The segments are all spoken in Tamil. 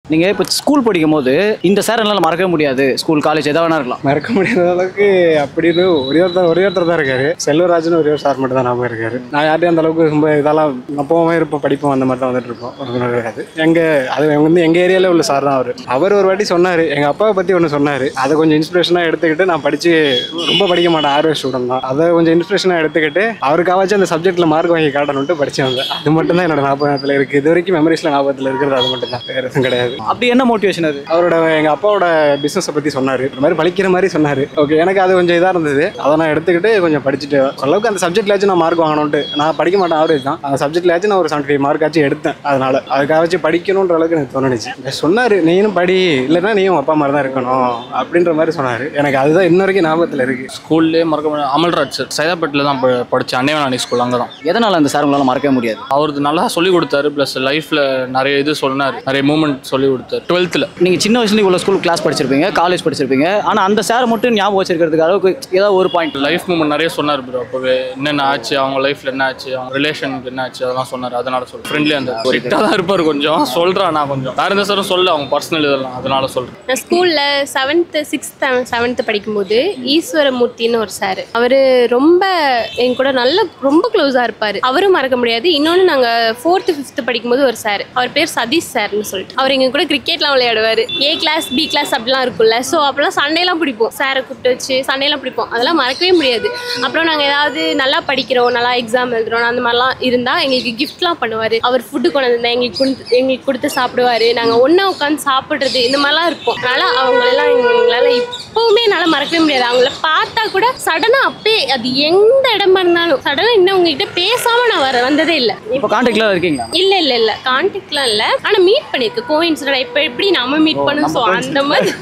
நீங்க இப்போ ஸ்கூல் படிக்கும் போது இந்த சார் என்னால மறக்கவே முடியாது ஸ்கூல் காலேஜ் எதாவது வேணா இருக்கலாம் மறக்க முடியாத அளவுக்கு அப்படின்னு ஒரே ஒருத்தர் ஒரே ஒருத்தர் தான் இருக்காரு செல்வராஜன் ஒரே ஒரு சார் மட்டும் தான் ஞாபகம் இருக்காரு நான் யார்ட்டையும் அந்த அளவுக்கு ரொம்ப இதெல்லாம் அப்பவும் இருப்போம் படிப்போம் அந்த மாதிரி தான் வந்துட்டு இருப்போம் ஒரு நாள் இருக்காது எங்க அது வந்து எங்க ஏரியால உள்ள சார் தான் அவர் அவர் ஒரு வாட்டி சொன்னாரு எங்க அப்பாவை பத்தி ஒன்று சொன்னாரு அதை கொஞ்சம் இன்ஸ்பிரேஷனா எடுத்துக்கிட்டு நான் படிச்சு ரொம்ப படிக்க மாட்டேன் ஆர்வ ஸ்டூடெண்ட் தான் அதை கொஞ்சம் இன்ஸ்பிரேஷனா எடுத்துக்கிட்டு அவருக்காவாச்சும் அந்த சப்ஜெக்ட்ல மார்க் வாங்கி காட்டணும்ட்டு படிச்சு வந்தேன் அது மட்டும் தான் என்னோட ஞாபகத்தில் இருக்கு இது வரைக்கும் மெமரிஸ்ல ஞாபகத்தில் இருக்கிறது அது மட்டும் தான் வேற எதுவும் கிடையாது அப்படி என்ன மோட்டிவேஷன் அது அவரோட எங்க அப்பாவோட பிசினஸை பத்தி சொன்னாரு இந்த மாதிரி பழிக்கிற மாதிரி சொன்னாரு ஓகே எனக்கு அது கொஞ்சம் இதா இருந்தது அதை நான் எடுத்துக்கிட்டு கொஞ்சம் படிச்சுட்டு அளவுக்கு அந்த சப்ஜெக்ட்லாச்சும் நான் மார்க் வாங்கணும்ட்டு நான் படிக்க மாட்டேன் ஆவரேஜ் தான் அந்த சப்ஜெக்ட்லாச்சும் நான் ஒரு செவன்டி ஃபைவ் மார்க் ஆச்சும் எடுத்தேன் அதனால அதுக்காச்சும் படிக்கணுன்ற அளவுக்கு எனக்கு தோணுச்சு சொன்னாரு நீனும் படி இல்லைன்னா நீயும் உங்க அப்பா மாதிரி தான் இருக்கணும் அப்படின்ற மாதிரி சொன்னாரு எனக்கு அதுதான் இன்ன வரைக்கும் ஞாபகத்தில் இருக்கு ஸ்கூல்லே மறக்க முடியாது அமல்ராஜ் சார் சைதாப்பேட்டில் தான் ப- படிச்சேன் அன்னைவனானி ஸ்கூல் அங்கே தான் எதனால அந்த சார் உங்களால மறக்கவே முடியாது அவருக்கு நல்லா சொல்லி கொடுத்தாரு ப்ளஸ் லைஃப்பில் நிறைய இது சொன்னார் நிறைய மூமெண்ட் சொல்லி கொடுத்தாரு டுவெல்த்தில் நீங்க சின்ன வயசுல இவ்வளவு ஸ்கூல் கிளாஸ் படிச்சிருப்பீங்க காலேஜ் படிச்சிருப்பீங்க ஆனா அந்த சார் மட்டும் ஞாபகம் வச்சிருக்கிறதுக்கு அளவுக்கு ஏதாவது ஒரு பாயிண்ட் லைஃப் மூமெண்ட் நிறைய சொன்னார் ப்ரோ அப்போவே என்னென்ன ஆச்சு அவங்க லைஃப்பில் என்ன ஆச்சு அவங்க ரிலேஷனுக்கு என்ன ஆச்சு அதெல்லாம் சொன்னார் அதனால சொல்ல ஃப்ரெண்ட்லி அந்த ஸ்ட்ரிக்டாக தான் இருப்பார் கொஞ்சம் சொல்கிறேன் நான் கொஞ்சம் வேறு எந்த சாரும் சொல்ல அவங்க பர்சனல் இதெல்லாம் அதனால சொல்கிறேன் நான் ஸ்கூலில் செவன்த்து சிக்ஸ்த் செவன்த்து படிக்கும்போது ஈஸ்வரமூர்த்தின்னு ஒரு சார் அவர் ரொம்ப என் கூட நல்ல ரொம்ப க்ளோஸாக இருப்பார் அவரும் மறக்க முடியாது இன்னொன்று நாங்கள் ஃபோர்த்து ஃபிஃப்த்து படிக்கும்போது ஒரு சார் அவர் பேர் சதீஷ் சார்னு சொல்லிட்டு அவர் எங்கள் கூட கிரிக்கெட்லாம் விளையாடுவார் ஏ கிளாஸ் பி கிளாஸ் அப்படிலாம் இருக்கும்ல ஸோ அப்போல்லாம் சண்டையெல்லாம் பிடிப்போம் சாரை கூப்பிட்டு வச்சு சண்டையெல்லாம் பிடிப்போம் அதெல்லாம் மறக்கவே முடியாது அப்புறம் நாங்கள் ஏதாவது நல்லா படிக்கிறோம் நல்லா எக்ஸாம் எழுதுறோம் அந்த மாதிரிலாம் இருந்தால் எங்களுக்கு கிஃப்ட்லாம் பண்ணுவார் அவர் ஃபுட்டு கொண்டு வந்தால் எங்களுக்கு கொடுத்து எங்களுக்கு கொடுத்து சாப்பிடுவார் நாங்கள் ஒன்றா உட்காந்து சாப்பிட்றது இந்த மாதிரிலாம் இருக்கும் அதனால் அவங்களெல்லாம் எங்களால் இப்போவுமே என்னால் மறக்கவே முடியாது அவங்கள பார்த்தா கூட சடனாக அப்பயே அது எந்த இடமா இருந்தாலும் சடனாக இன்னும் உங்ககிட்ட பேசாமல் நான் வர வந்ததே இல்லை இப்போ கான்டாக்ட்ல இருக்கீங்களா இல்ல இல்ல இல்ல கான்டாக்ட்லாம் இல்ல ஆனா மீட் பண்ணிருக்கு கோயின்சிடென்ட் இப்ப எப்படி நம்ம மீட் பண்ணோம் ஸோ அந்த மாதிரி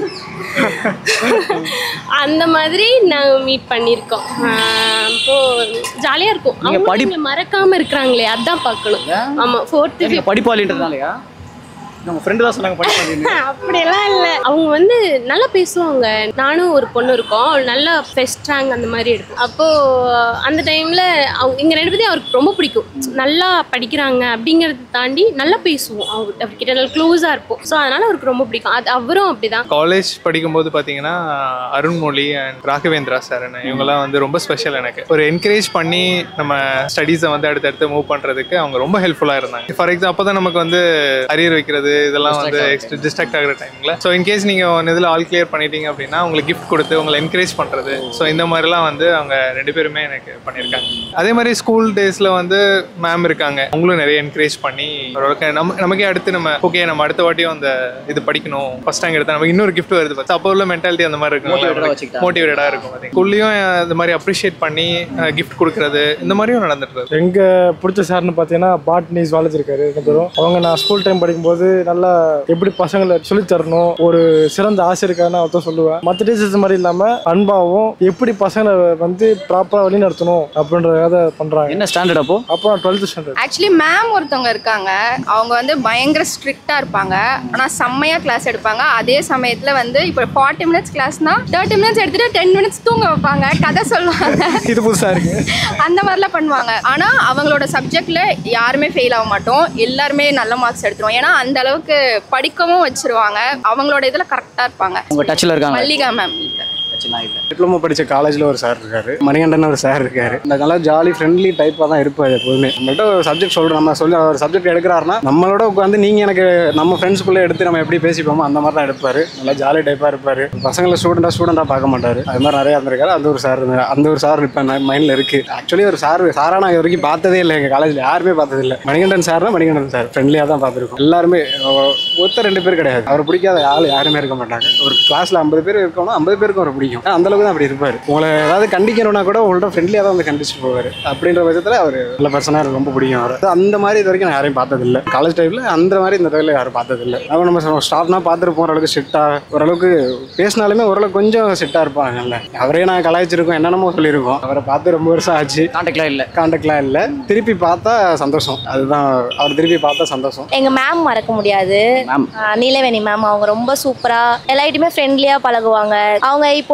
அந்த மாதிரி நாங்க மீட் பண்ணியிருக்கோம் ஆஹ் அப்போ ஜாலியா இருக்கும் நீங்க அவங்க படி- எங்களை மறக்காம இருக்கிறாங்களே அதான் பார்க்கணும் ஆமா ஃபோர்த்து நீங்க படிப்பாளின்றதுனாலயா நம்ம ஃப்ரெண்டு தான் சொன்னாங்க படிப்பாளின்னு அப்படியெல்லாம் இல்லை அவங்க வந்து நல்லா பேசுவாங்க நானும் ஒரு பொண்ணு இருக்கோம் அவள் நல்லா ஃபெஸ்ட் ரேங்க் அந்த மாதிரி எடுக்கும் அப்போது அந்த டைமில் அவங்க எங்கள் ரெண்டு பேரையும் அவருக்கு ரொம்ப பிடிக்கும் நல்லா படிக்கிறாங்க அப்படிங்கிறத தாண்டி நல்லா பேசுவோம் அவர் அவர்கிட்ட நல்லா க்ளோஸாக இருப்போம் ஸோ அதனால் அவருக்கு ரொம்ப பிடிக்கும் அது அவரும் அப்படிதான் காலேஜ் படிக்கும்போது பார்த்தீங்கன்னா அருண்மொழி அண்ட் ராகவேந்திரா சார் இவங்கெல்லாம் வந்து ரொம்ப ஸ்பெஷல் எனக்கு ஒரு என்கரேஜ் பண்ணி நம்ம ஸ்டடீஸை வந்து அடுத்தடுத்து மூவ் பண்ணுறதுக்கு அவங்க ரொம்ப ஹெல்ப்ஃபுல்லாக இருந்தாங்க ஃபார் எக்ஸாம்பிள் அப்போ தான் நமக்கு வந்து அரியர் வைக்கிறது இதெல்லாம் வந்து டிஸ்ட்ராக்ட் ஆகிற டைமில் ஸோ இன்கேஸ் நீங்கள் ஒன்று இதில் ஆல் கிளியர் பண்ணிட்டீங்க அப்படின்னா உங்களுக்கு கிஃப்ட் கொடுத்து உங்களை என்கரேஜ் பண்ணுறது ஸோ இந்த மாதிரிலாம் வந்து அவங்க ரெண்டு பேருமே எனக்கு பண்ணியிருக்காங்க அதே மாதிரி ஸ்கூல் டேஸில் வந்து மேம் இருக்காங்க அவங்களும் நிறைய என்கரேஜ் பண்ணி ஓரளவுக்கு நம்ம நமக்கே அடுத்து நம்ம ஓகே நம்ம அடுத்த வாட்டியும் அந்த இது படிக்கணும் ஃபர்ஸ்ட் ரேங்க் எடுத்தா நமக்கு இன்னொரு கிஃப்ட் வருது பார்த்து அப்போ உள்ள மென்டாலிட்டி அந்த மாதிரி Motivated-ஆ இருக்கும் வச்சுக்கிட்டாங்க. மோட்டிவேட்டடாக இருக்கும் அது ஸ்கூல்லையும் இந்த மாதிரி அப்ரிஷியேட் பண்ணி கிஃப்ட் கொடுக்கறது இந்த மாதிரியும் நடந்துட்டு இருக்கு எங்க பிடிச்ச சார்னு பார்த்தீங்கன்னா பாட்னி ஜுவாலஜி இருக்காரு ரெண்டு பேரும் அவங்க நான் ஸ்கூல் டைம் படிக்கும்போது நல்லா எப்படி பசங்களை சொல்லித் தரணும் ஒரு சிறந்த ஆசிரியருக்கான ஒருத்தர் சொல்லுவேன் மற்ற டீச்சர்ஸ் மாதிரி இல்லாம அன்பாவும் எப்படி பசங்களை வந்து ப்ராப்பரா வழி நடத்தணும் அப்படின்றத பண்றாங்க என்ன ஸ்டாண்டர்ட் அப்போ அப்போ டுவெல்த் ஸ்டாண்டர்ட் ஆக்சுவலி மேம் ஒருத்தவங்க இருக்காங்க அவங்க வந்து பயங்கர ஸ்ட்ரிக்டாக இருப்பாங்க ஆனால் செம்மையாக கிளாஸ் எடுப்பாங்க அதே சமயத்தில் வந்து இப்போ ஃபார்ட்டி மினிட்ஸ் கிளாஸ்னா தேர்ட்டி மினிட்ஸ் எடுத்துட்டு டென் மினிட்ஸ் தூங்க வைப்பாங்க கதை சொல்லுவாங்க இது புதுசா இருக்கு அந்த மாதிரிலாம் பண்ணுவாங்க ஆனால் அவங்களோட சப்ஜெக்டில் யாருமே ஃபெயில் ஆக மாட்டோம் எல்லாருமே நல்ல மார்க்ஸ் எடுத்துருவோம் ஏன்னா அந்த அளவுக்கு படிக்கவும் வச்சிருவாங்க அவங்களோட இதில் கரெக்டாக இருப்பாங்க உங்க டச்ல இருக்காங்க மல்லிகா மேம் பிரச்சனை இல்லை டிப்ளமோ படிச்ச காலேஜ்ல ஒரு சார் இருக்காரு மணிகண்டன் ஒரு சார் இருக்காரு இந்த நல்லா ஜாலி ஃப்ரெண்ட்லி டைப்பாக தான் இருப்பாரு எப்போதுமே நம்மள்ட்ட ஒரு சப்ஜெக்ட் சொல்றோம் நம்ம சொல்லி ஒரு சப்ஜெக்ட் எடுக்கிறாருன்னா நம்மளோட உட்காந்து நீங்க எனக்கு நம்ம ஃப்ரெண்ட்ஸ்குள்ளே எடுத்து நம்ம எப்படி பேசிப்போமோ அந்த மாதிரி தான் எடுப்பாரு நல்லா ஜாலி டைப்பாக இருப்பாரு பசங்களை ஸ்டூடெண்டாக ஸ்டூடெண்டாக பார்க்க மாட்டாரு அது மாதிரி நிறைய இருந்திருக்காரு அந்த ஒரு சார் அந்த ஒரு சார் இப்போ மைண்டில் இருக்கு ஆக்சுவலி ஒரு சார் சாரா நான் இது வரைக்கும் பார்த்ததே இல்லை எங்கள் காலேஜில் யாருமே பார்த்தது இல்லை மணிகண்டன் சார்னா மணிகண்டன் சார் ஃப்ரெண்ட்லியாக தான் பார்த்துருக்கோம் எல்லாருமே ஒ- ஒருத்தர் ரெண்டு பேர் கிடையாது அவர் பிடிக்காத ஆள் யாருமே இருக்க மாட்டாங்க ஒரு கிளாஸ்ல ஐம்பது பேர் இருக்கணும் ஐம்பது பேருக்கும் அவர் பிடிக்கும் ஆனா, அந்த அளவுக்கு தான் அப்படி இருப்பார் உங்களை ஏதாவது கண்டிக்கணும்னா கூட உங்கள்ட்ட ஃப்ரெண்ட்லியாக தான் வந்து கண்டிச்சுட்டு போவார் அப்படின்ற பட்சத்தில் அவர் நல்ல பர்சனாக எனக்கு ரொம்ப பிடிக்கும் அவர் அந்த மாதிரி இது வரைக்கும் நான் யாரையும் பார்த்ததில்ல காலேஜ் டைமில் அந்த மாதிரி இந்த டைமில் யாரும் பார்த்ததில்ல அவங்க நம்ம ஸ்டாஃப்னா பார்த்துருப்போம் ஓரளவுக்கு ஸ்ட்ரிக்டாக ஓரளவுக்கு பேசினாலுமே ஓரளவுக்கு கொஞ்சம் ஸ்ட்ரிக்டாக இருப்பாங்கல்ல அவரே நான் கலாய்ச்சிருக்கோம் என்னென்னமோ சொல்லியிருக்கோம் அவரை பார்த்து ரொம்ப வருஷம் ஆச்சு கான்டாக்ட்லாம் இல்லை கான்டாக்ட்லாம் இல்லை திருப்பி பார்த்தா சந்தோஷம் அதுதான் அவர் திருப்பி பார்த்தா சந்தோஷம் எங்க மேம் மறக்க முடியாது மேம் ஆஹ் நீலவேணி மேம் அவங்க ரொம்ப சூப்பரா எல்லார்ட்டையுமே ஃப்ரெண்ட்லியா பழகுவாங்க அவங்க இப்போ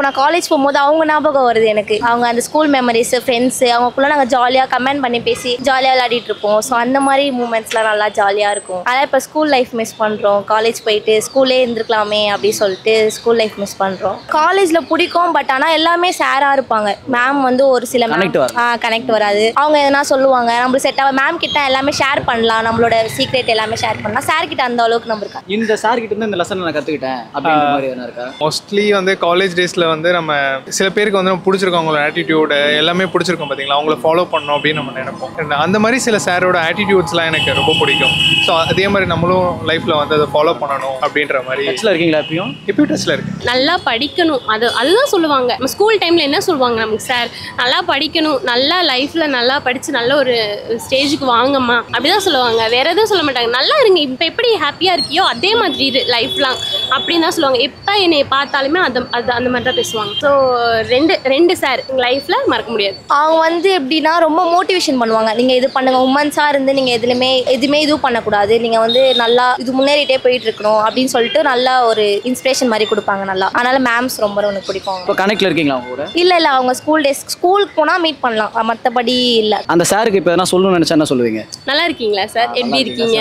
நான் காலேஜ் போகும்போது அவங்க ஞாபகம் வருது எனக்கு அவங்க அந்த ஸ்கூல் மெமரிஸ் ஃப்ரெண்ட்ஸ் அவங்களுக்குள்ள நாங்கள் ஜாலியாக கமெண்ட் பண்ணி பேசி ஜாலியாக விளையாடிட்டு இருப்போம் ஸோ அந்த மாதிரி மூமெண்ட்ஸ்லாம் நல்லா ஜாலியாக இருக்கும் அதான் இப்போ ஸ்கூல் லைஃப் மிஸ் பண்ணுறோம் காலேஜ் போயிட்டு ஸ்கூல்லே இருந்திருக்கலாமே அப்படி சொல்லிட்டு ஸ்கூல் லைஃப் மிஸ் பண்ணுறோம் காலேஜில் பிடிக்கும் பட் ஆனால் எல்லாமே சேராக இருப்பாங்க மேம் வந்து ஒரு சில Connect வராது. கனெக்ட் வராது அவங்க எதனா சொல்லுவாங்க நம்மளுக்கு செட் ஆகும் மேம் கிட்ட எல்லாமே ஷேர் பண்ணலாம் நம்மளோட சீக்ரெட் எல்லாமே ஷேர் பண்ணலாம் சார் கிட்ட அந்த அளவுக்கு நம்ம இருக்கா இந்த சார் கிட்ட இருந்து இந்த லெசன் நான் கத்துக்கிட்டேன் அப்படின்ற மாதிரி என்ன இருக்கா மோஸ்ட்லி வந்து காலேஜ் டேஸில் வந்து நம்ம சில பேருக்கு வந்து நம்ம பிடிச்சிருக்கோம் அவங்களோட ஆட்டிடியூடு எல்லாமே பிடிச்சிருக்கோம் பார்த்தீங்களா அவங்கள ஃபாலோ பண்ணோம் அப்படின்னு நம்ம நினைப்போம் And அந்த மாதிரி சில சாரோட ஆட்டிடியூட்ஸ்லாம் எனக்கு ரொம்ப பிடிக்கும் ஸோ அதே மாதிரி நம்மளும் லைஃப்பில் வந்து அதை ஃபாலோ பண்ணணும் அப்படின்ற மாதிரி டச்சில் இருக்கீங்களா எப்பயும் இப்போ டச்சில் இருக்கு நல்லா படிக்கணும் அது அதுதான் சொல்லுவாங்க நம்ம ஸ்கூல் டைமில் என்ன சொல்லுவாங்க நமக்கு சார் நல்லா படிக்கணும் நல்லா லைஃப்பில் நல்லா படித்து நல்ல ஒரு ஸ்டேஜுக்கு வாங்கம்மா அப்படிதான் சொல்லுவாங்க வேற எதுவும் சொல்ல மாட்டாங்க நல்லா இருங்க இப்போ எப்படி ஹாப்பியாக இருக்கியோ அதே மாதிரி இரு லைஃப் லாங் அப்படின்னு தான் சொல்லுவாங்க எப்போ என்னை பார்த்தாலுமே அது அது அந்த மாதிரி தான் பேசுவாங்க ஸோ ரெண்டு ரெண்டு சார் லைஃப்பில் மறக்க முடியாது அவங்க வந்து எப்படின்னா ரொம்ப மோட்டிவேஷன் பண்ணுவாங்க நீங்கள் இது பண்ணுங்க உமன்ஸாக இருந்து நீங்கள் எதுலையுமே எதுவுமே இதுவும் பண்ணக்கூடாது நீங்கள் வந்து நல்லா இது முன்னேறிட்டே போயிட்டு இருக்கணும் அப்படின்னு சொல்லிட்டு நல்லா ஒரு இன்ஸ்பிரேஷன் மாதிரி கொடுப்பாங்க நல்லா அதனால மேம்ஸ் ரொம்ப எனக்கு பிடிக்கும் இப்போ கனெக்ட்ல இருக்கீங்களா அவங்க கூட இல்லை இல்லை அவங்க ஸ்கூல் டேஸ் ஸ்கூலுக்கு போனால் மீட் பண்ணலாம் மற்றபடி இல்லை அந்த சாருக்கு இப்போ எதனா சொல்லணும்னு நினைச்சா என்ன சொல்லுவீங்க நல்லா இருக்கீங்களா சார் எப்படி இருக்கீங்க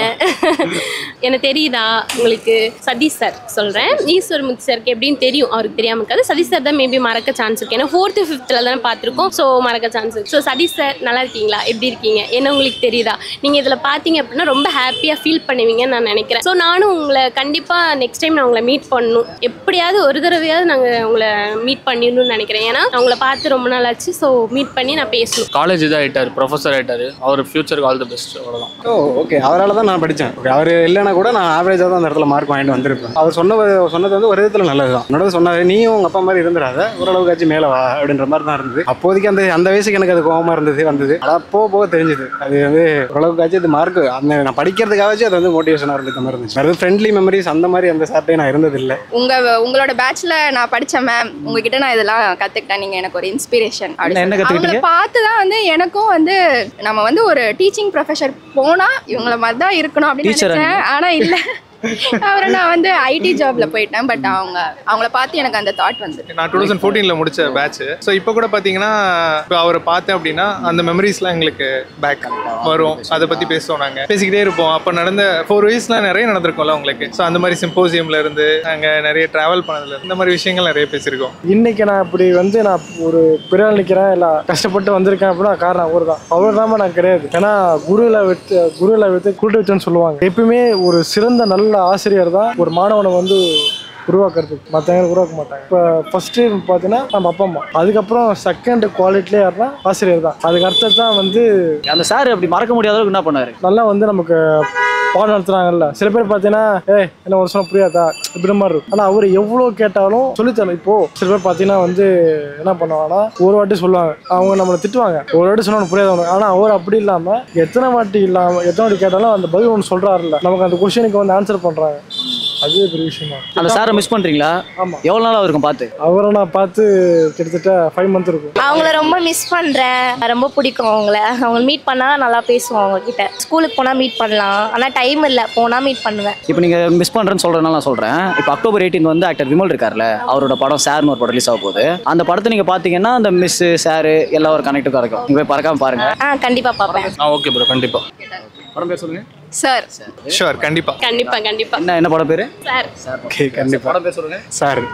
எனக்கு தெரியுதா உங்களுக்கு சதீஷ் சார் சொல்கிறேன் ஈஸ்வரமுத்து சாருக்கு எப்படின்னு தெரியும் அவருக்கு தெரியாம இருக்காது சதீஷ் சார் தான் மேபி மறக்க சான்ஸ் இருக்கு ஏன்னா ஃபோர்த்து ஃபிஃப்த்தில் தானே பார்த்துருக்கோம் ஸோ மறக்க சான்ஸ் இருக்கு ஸோ சதீஷ் சார் நல்லா இருக்கீங்களா எப்படி இருக்கீங்க என்ன உங்களுக்கு தெரியுதா நீங்கள் இதில் பார்த்தீங்க அப்படின்னா ரொம்ப ஹாப்பியாக ஃபீல் பண்ணுவீங்கன்னு நான் நினைக்கிறேன் ஸோ நானும் உங்களை கண்டிப்பாக நெக்ஸ்ட் டைம் நான் உங்களை மீட் பண்ணணும் எப்படியாவது ஒரு தடவையாவது நாங்கள் உங்களை மீட் பண்ணிடணும்னு நினைக்கிறேன் ஏன்னா நான் உங்களை பார்த்து ரொம்ப நாள் ஆச்சு ஸோ மீட் பண்ணி நான் பேசணும் காலேஜ் இதாக ஆயிட்டார் ப்ரொஃபஸர் ஆயிட்டாரு அவர் ஃபியூச்சருக்கு ஆல் தி பெஸ்ட் அவ்வளோதான் ஓ ஓகே அவரால் தான் நான் படித்தேன் ஓகே அவர் இல்லைனா கூட நான் ஆவரேஜாக தான் அந்த இடத்துல மார்க் வாங்கிட்டு வந்திருப்பேன் அவர் சொன்ன சொன்னது வந்து ஒரு விதத்தில் நல்லது தான் என்னோட சொன்னார் நீயும் உங்கள் அப்பா மாதிரி இருந்துடாத ஓரளவுக்காச்சும் மேலே வா அப்படின்ற மாதிரி தான் இருந்தது அப்போதைக்கு அந்த அந்த வயசுக்கு எனக்கு அது கோவமாக இருந்தது வந்தது ஆனால் போக போக தெரிஞ்சுது அது வந்து ஓரளவுக்காச்சும் இது மார்க் அந்த நான் படிக்கிறதுக்காகச்சும் அது வந்து மோட்டிவேஷனாக இருந்த மாதிரி இருந்துச்சு அது ஃப்ரெண்ட்லி மெமரிஸ் அந்த மாதிரி அந்த சார்ட்டே நான் இருந்ததில்லை உங்க உங்களோட பேட்ச்ல நான் படிச்சேன் மேம் உங்ககிட்ட நான் இதெல்லாம் கத்துக்கிட்டேன் நீங்க எனக்கு ஒரு இன்ஸ்பிரேஷன் என்ன- என்ன அவங்கள கத்துக்கிட்டீங்க? பார்த்து தான் வந்து எனக்கும் வந்து நம்ம வந்து ஒரு டீச்சிங் ப்ரொஃபஷர் போனா இவங்கள மாதிரி தான் இருக்கணும் அப்படின்னு Teacher நினைச்சேன் ஆனா இல்ல அப்புறம் நான் வந்து ஐடி ஜாப்ல போயிட்டேன் பட் அவங்க அவங்கள பார்த்து எனக்கு அந்த தாட் வந்து நான் டூ தௌசண்ட் ஃபோர்டீனில் முடிச்ச பேட்ச் ஸோ இப்போ கூட பார்த்தீங்கன்னா இப்போ அவரை பார்த்தேன் அப்படின்னா அந்த மெமரிஸ்லாம் எங்களுக்கு பேக் வரும் அதை பற்றி பேசுவோம் நாங்கள் பேசிக்கிட்டே இருப்போம் அப்போ நடந்த ஃபோர் வயசுலாம் நிறைய நடந்திருக்கும்ல உங்களுக்கு ஸோ அந்த மாதிரி சிம்போசியம்ல இருந்து அங்கே நிறைய ட்ராவல் பண்ணதுல இருந்து இந்த மாதிரி விஷயங்கள் நிறைய பேசியிருக்கோம் இன்னைக்கு நான் இப்படி வந்து நான் ஒரு பெரிய ஆள் நிற்கிறேன் இல்லை கஷ்டப்பட்டு வந்திருக்கேன் அப்படின்னா காரணம் அவர் தான் அவர் தான் நான் கிடையாது ஏன்னா குருவில் விட்டு குருவில் விட்டு குருட்டு வச்சோன்னு சொல்லுவாங்க எப்பயுமே ஒரு சிறந்த நல்ல ஆசிரியர் தான் ஒரு மாணவனை வந்து உருவாக்குறதுக்கு மற்றவங்க உருவாக்க மாட்டாங்க இப்போ ஃபஸ்ட்டு பார்த்தீங்கன்னா நம்ம அப்பா அம்மா அதுக்கப்புறம் செகண்ட் குவாலிட்டிலே யாருன்னா ஆசிரியர் தான் அதுக்கு அடுத்தது தான் வந்து அந்த சார் அப்படி மறக்க முடியாத அளவுக்கு என்ன பண்ணாரு நல்லா வந்து நமக்கு பாடம் நடத்துறாங்கல்ல சில பேர் பார்த்தீங்கன்னா ஏ என்ன ஒரு சொன்ன புரியாதா இப்படி மாதிரி இருக்கும் ஆனால் அவர் எவ்வளோ கேட்டாலும் சொல்லித்தரணும் இப்போ சில பேர் பார்த்தீங்கன்னா வந்து என்ன பண்ணுவாங்கன்னா ஒரு வாட்டி சொல்லுவாங்க அவங்க நம்மளை திட்டுவாங்க ஒரு வாட்டி சொன்னா உனக்கு புரியாத ஆனால் அவர் அப்படி இல்லாமல் எத்தனை வாட்டி இல்லாமல் எத்தனை வாட்டி கேட்டாலும் அந்த பதில் ஒன்று சொல்கிறாருல்ல நமக்கு அந்த கொஷனுக்கு வந்து ஆன்சர் பண்ணுறாங்க அதுவே பெரிய விஷயமா அந்த சாரை மிஸ் பண்றீங்களா ஆமா. எவ்வளவு நாளா இருக்கும் பார்த்து அவரை நான் பார்த்து கிட்டத்தட்ட ஃபைவ் மந்த் இருக்கும் அவங்கள ரொம்ப மிஸ் பண்ணுறேன் ரொம்ப பிடிக்கும் அவங்கள அவங்க மீட் பண்ணால் நல்லா பேசுவோம் அவங்க கிட்ட ஸ்கூலுக்கு போனால் மீட் பண்ணலாம் ஆனால் டைம் இல்லை போனால் மீட் பண்ணுவேன் இப்போ நீங்க மிஸ் பண்றேன்னு சொல்றதுனால நான் சொல்றேன் இப்போ அக்டோபர் 18 வந்து ஆக்டர் விமல் இருக்கார்ல அவரோட படம் சார்னு ஒரு படம் ரிலீஸ் ஆக போகுது அந்த படத்தை நீங்க பாத்தீங்கன்னா அந்த மிஸ் சாரு எல்லாம் ஒரு கனெக்ட் கிடைக்கும் நீங்க போய் பறக்காம பாருங்க ஆ கண்டிப்பாக பார்ப்பேன் ஆ ஓகே ப்ரோ கண்டிப்பாக படம் பேர் சொல்லுங்க சார் ஷுவர் கண்டிப்பாக கண்டிப்பாக கண்டிப்பாக என்ன என்ன படம் பேரு சார் ஓகே கண்டிப்பாக படம் பேர் சொல்லுங்க சார்